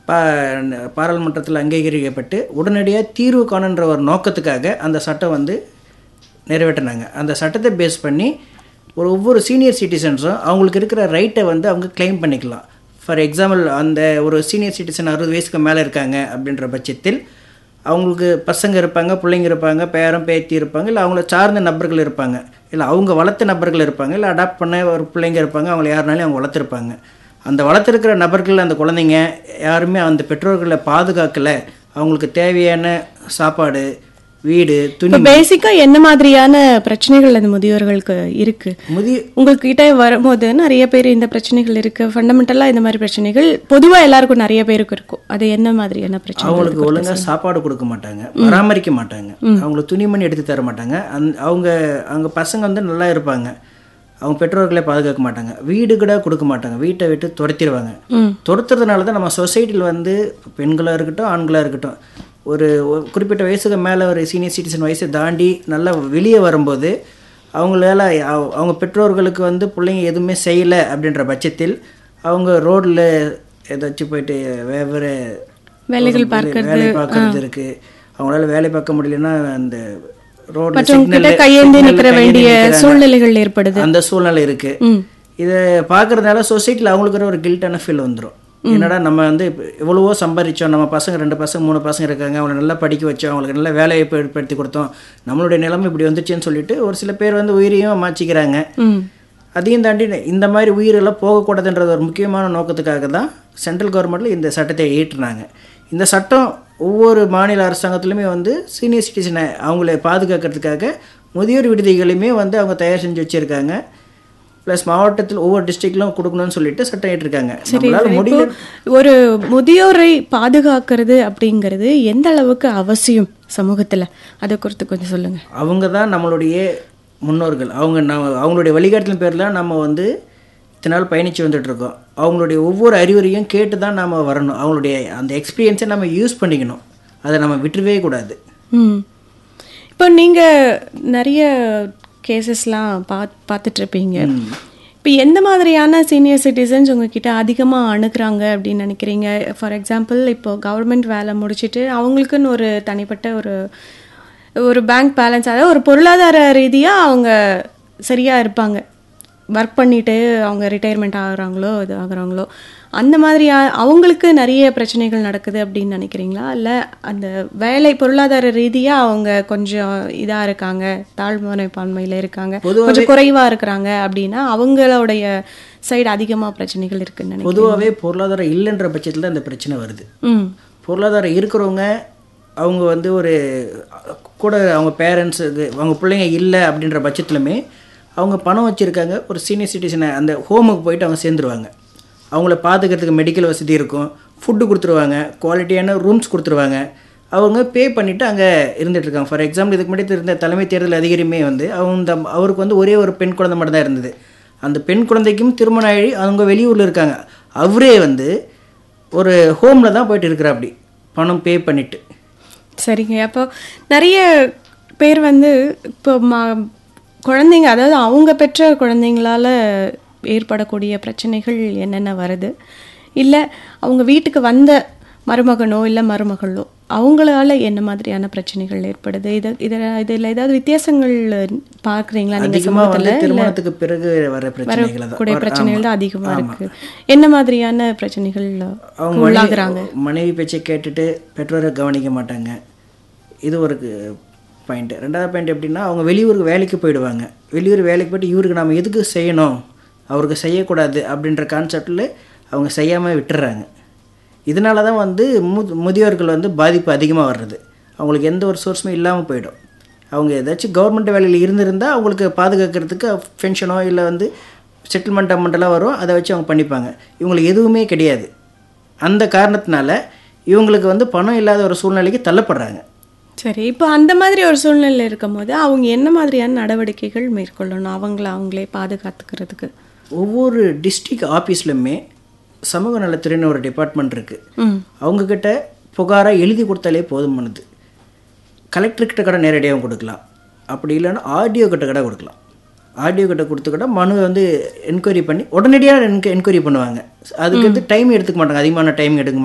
பா பாராளுமன்றத்தில் அங்கீகரிக்கப்பட்டு உடனடியாக தீர்வு காணுன்ற ஒரு நோக்கத்துக்காக அந்த சட்டம் வந்து நிறைவேற்றினாங்க அந்த சட்டத்தை பேஸ் பண்ணி ஒரு ஒவ்வொரு சீனியர் சிட்டிசன்ஸும் அவங்களுக்கு இருக்கிற ரைட்டை வந்து அவங்க கிளைம் பண்ணிக்கலாம் ஃபார் எக்ஸாம்பிள் அந்த ஒரு சீனியர் சிட்டிசன் அறுபது வயசுக்கு மேலே இருக்காங்க அப்படின்ற பட்சத்தில் அவங்களுக்கு பசங்க இருப்பாங்க பிள்ளைங்க இருப்பாங்க பேரன் பேத்தி இருப்பாங்க இல்லை அவங்கள சார்ந்த நபர்கள் இருப்பாங்க இல்லை அவங்க வளர்த்த நபர்கள் இருப்பாங்க இல்லை அடாப்ட் பண்ண ஒரு பிள்ளைங்க இருப்பாங்க அவங்கள யாருனாலையும் அவங்க வளர்த்துருப்பாங்க அந்த வளர்த்துருக்கிற நபர்கள் அந்த குழந்தைங்க யாருமே அந்த பெற்றோர்களை பாதுகாக்கலை அவங்களுக்கு தேவையான சாப்பாடு வீடு துணி இப்போ பேசிக்கா என்ன மாதிரியான பிரச்சனைகள் அந்த முதியோர்களுக்கு இருக்கு முதிய உங்ககிட்ட வரும்போது நிறைய பேர் இந்த பிரச்சனைகள் இருக்கு ஃபண்டமெண்டலா இந்த மாதிரி பிரச்சனைகள் பொதுவா எல்லாருக்கும் நிறைய பேருக்கு இருக்கும் அது என்ன மாதிரியான பிரச்சனை அவங்களுக்கு ஒழுங்கா சாப்பாடு கொடுக்க மாட்டாங்க பராமரிக்க மாட்டாங்க அவங்களுக்கு துணிமணி எடுத்து தர மாட்டாங்க அந் அவங்க அவங்க பசங்க வந்து நல்லா இருப்பாங்க அவங்க பெற்றோர்களே பாதுகாக்க மாட்டாங்க வீடு கூட கொடுக்க மாட்டாங்க வீட்டை விட்டு துரத்திடுவாங்க ம். துரத்துறதுனால தான் நம்ம சொசைட்டியில் வந்து பெண்களாக இருக்கட்டும் ஆண்களாக இருக்கட்டும் ஒரு ஒரு குறிப்பிட்ட வயசுக்கு மேலே ஒரு சீனியர் சிட்டிசன் வயசை தாண்டி நல்லா வெளியே வரும்போது அவங்களால அவ- அவங்க பெற்றோர்களுக்கு வந்து பிள்ளைங்க எதுவுமே செய்யலை அப்படின்ற பட்சத்தில் அவங்க ரோட்டில் ஏதாச்சும் போயிட்டு வெவ்வேறு வேலைகள் வேலை- வேலை பார்க்கறது இருக்கு அவங்களால வேலை பார்க்க முடியலன்னா அந்த ரோட்ல மற்றவங்க கிட்ட signal- கையேந்தி signal நிக்கிற கையேந்தி வேண்டிய நிக்கிறாங்க. சூழ்நிலைகள் ஏற்படுது அந்த சூழ்நிலை இருக்கு ம் இதை பார்க்கறதுனால சொசைட்டியில் அவங்களுக்கு ஒரு கில்ட்டான ஃபீல் வந்துடும் என்னடா நம்ம வந்து இப்ப எவ்வளவோ சம்பாதிச்சோம் நம்ம பசங்க ரெண்டு பசங்க மூணு பசங்க இருக்காங்க அவங்களை நல்லா படிக்க வச்சோம் அவங்களுக்கு நல்ல வேலையை ஏற்படுத்தி கொடுத்தோம் நம்மளுடைய நிலைமை இப்படி வந்துச்சுன்னு சொல்லிட்டு ஒரு சில பேர் வந்து உயிரையும் மாச்சிக்கிறாங்க ம் அதையும் தாண்டி இந்த மாதிரி உயிரெல்லாம் போகக்கூடாதுன்றது ஒரு முக்கியமான நோக்கத்துக்காக தான் சென்ட்ரல் கவர்மெண்ட்டில் இந்த சட்டத்தை ஏற்றினாங்க இந்த சட்டம் ஒவ்வொரு மாநில அரசாங்கத்துலேயுமே வந்து சீனியர் சிட்டிசனை அவங்கள பாதுகாக்கிறதுக்காக முதியோர் விடுதிகளையுமே வந்து அவங்க தயார் செஞ்சு வச்சுருக்காங்க ப்ளஸ் மாவட்டத்தில் ஒவ்வொரு டிஸ்ட்ரிக்ட்லும் கொடுக்கணும்னு சொல்லிட்டு சட்டம் ஏற்றிருக்காங்க நம்மளால முடியல ஒரு முதியோரை பாதுகாக்கிறது அப்படிங்கிறது எந்த அளவுக்கு அவசியம் சமூகத்துல அதை குறித்து கொஞ்சம் சொல்லுங்க அவங்க தான் நம்மளுடைய முன்னோர்கள் அவங்க நம்ம அவங்களுடைய வழிகாட்டின் பேரில் நம்ம வந்து இத்தனை நாள் பயணித்து வந்துட்டுருக்கோம் அவங்களுடைய ஒவ்வொரு அறிவுரையும் கேட்டு தான் நம்ம வரணும் அவங்களுடைய அந்த எக்ஸ்பீரியன்ஸை நம்ம யூஸ் பண்ணிக்கணும் அதை நம்ம விட்டுறவே கூடாது ம் இப்போ நீங்க நிறைய கேசஸ்லாம் பா பார்த்துட்டு இருப்பீங்க இப்போ எந்த மாதிரியான சீனியர் சிட்டிசன்ஸ் உங்ககிட்ட அதிகமாக அணுகுறாங்க அப்படின்னு நினைக்கிறீங்க ஃபார் எக்ஸாம்பிள் இப்போ கவர்மெண்ட் வேலை முடிச்சுட்டு அவங்களுக்குன்னு ஒரு தனிப்பட்ட ஒரு ஒரு பேங்க் பேலன்ஸ் அதாவது ஒரு பொருளாதார ரீதியாக அவங்க சரியாக இருப்பாங்க ஒர்க் பண்ணிட்டு அவங்க ரிட்டையர்மெண்ட் ஆகுறாங்களோ இது ஆகுறாங்களோ அந்த மாதிரி ஆ- அவங்களுக்கு நிறைய பிரச்சனைகள் நடக்குது அப்படின்னு நினைக்கிறீங்களா இல்லை அந்த வேலை பொருளாதார ரீதியாக அவங்க கொஞ்சம் இதாக இருக்காங்க தாழ்மனைப்பான்மையில் இருக்காங்க கொஞ்சம் குறைவாக இருக்கிறாங்க அப்படின்னா அவங்களுடைய சைடு அதிகமாக பிரச்சனைகள் இருக்குன்னு நினைக்கிறேன் பொதுவாகவே பொருளாதாரம் இல்லைன்ற பட்சத்தில் தான் இந்த பிரச்சனை வருது ம் பொருளாதாரம் இருக்கிறவங்க அவங்க வந்து ஒரு கூட அவங்க பேரண்ட்ஸ் அவங்க பிள்ளைங்க இல்லை அப்படின்ற பட்சத்துலையுமே அவங்க பணம் வச்சுருக்காங்க ஒரு சீனியர் சிட்டிசனை அந்த ஹோமுக்கு போயிட்டு அவங்க சேர்ந்துருவாங்க அவங்கள பார்த்துக்கிறதுக்கு மெடிக்கல் வசதி இருக்கும் ஃபுட்டு கொடுத்துருவாங்க குவாலிட்டியான ரூம்ஸ் கொடுத்துருவாங்க அவங்க பே பண்ணிவிட்டு அங்கே இருந்துட்டு இருக்காங்க ஃபார் எக்ஸாம்பிள் இதுக்கு முன்னாடி இருந்த தலைமை தேர்தல் அதிகாரியுமே வந்து அவங்க அவருக்கு வந்து ஒரே ஒரு பெண் குழந்தை மட்டும் தான் இருந்தது அந்த பெண் குழந்தைக்கும் திருமணம் ஆகி அவங்க வெளியூரில் இருக்காங்க அவரே வந்து ஒரு ஹோமில் தான் போயிட்டு இருக்கிற அப்படி பணம் பே பண்ணிட்டு சரிங்க அப்போ நிறைய பேர் வந்து இப்போ மா குழந்தைங்க அதாவது அவங்க பெற்ற குழந்தைங்களால ஏற்படக்கூடிய பிரச்சனைகள் என்னென்ன வருது இல்லை அவங்க வீட்டுக்கு வந்த மருமகனோ இல்லை மருமகளோ அவங்களால என்ன மாதிரியான பிரச்சனைகள் ஏற்படுது இது இதில் இதில் ஏதாவது வித்தியாசங்கள் பார்க்குறீங்களா நீங்கள் அதிகமாக வந்து திருமணத்துக்கு பிறகு வர பிரச்சனைகளை தான் கூடிய பிரச்சனைகள் தான் அதிகமாக இருக்கு என்ன மாதிரியான பிரச்சனைகள் அவங்க உள்ளாகுறாங்க மனைவி மனைவி பேச்சை கேட்டுட்டு பெற்றோரை கவனிக்க மாட்டாங்க இது ஒரு பாயிண்ட் ரெண்டாவது பாயிண்ட் எப்படின்னா அவங்க வெளியூருக்கு வேலைக்கு போயிடுவாங்க வெளியூர் வேலைக்கு போயிட்டு இவருக்கு நம்ம எதுக்கு செய்யணும் அவருக்கு செய்யக்கூடாது அப்படின்ற கான்செப்டில் அவங்க செய்யாமல் விட்டுறாங்க இதனால தான் வந்து மு முதியோர்கள் வந்து பாதிப்பு அதிகமாக வர்றது அவங்களுக்கு எந்த ஒரு சோர்ஸுமே இல்லாமல் போயிடும் அவங்க ஏதாச்சும் கவர்மெண்ட் வேலையில் இருந்திருந்தால் அவங்களுக்கு பாதுகாக்கிறதுக்கு பென்ஷனோ இல்லை வந்து செட்டில்மெண்ட் அமௌண்ட்டெல்லாம் வரும் அதை வச்சு அவங்க பண்ணிப்பாங்க இவங்களுக்கு எதுவுமே கிடையாது அந்த காரணத்தினால இவங்களுக்கு வந்து பணம் இல்லாத ஒரு சூழ்நிலைக்கு தள்ளப்படுறாங்க சரி இப்போ அந்த மாதிரி ஒரு சூழ்நிலை இருக்கும்போது அவங்க என்ன மாதிரியான நடவடிக்கைகள் மேற்கொள்ளணும் அவங்கள அவங்களே பாதுகாத்துக்கிறதுக்கு ஒவ்வொரு டிஸ்ட்ரிக்ட் ஆஃபீஸ்லையுமே சமூக நலத்துறைன்னு ஒரு டிபார்ட்மெண்ட் இருக்குது ம் அவங்கக்கிட்ட புகாராக எழுதி கொடுத்தாலே போதுமானது கலெக்டர்கிட்ட கூட நேரடியாகவும் கொடுக்கலாம் அப்படி இல்லைன்னா ஆடியோ கிட்ட கூட கொடுக்கலாம் ஆடியோ கிட்ட கொடுத்து கூட மனுவை வந்து என்கொயரி பண்ணி உடனடியாக என்கொயரி பண்ணுவாங்க அதுக்கு வந்து டைம் எடுத்துக்க மாட்டாங்க அதிகமான டைம் எடுக்க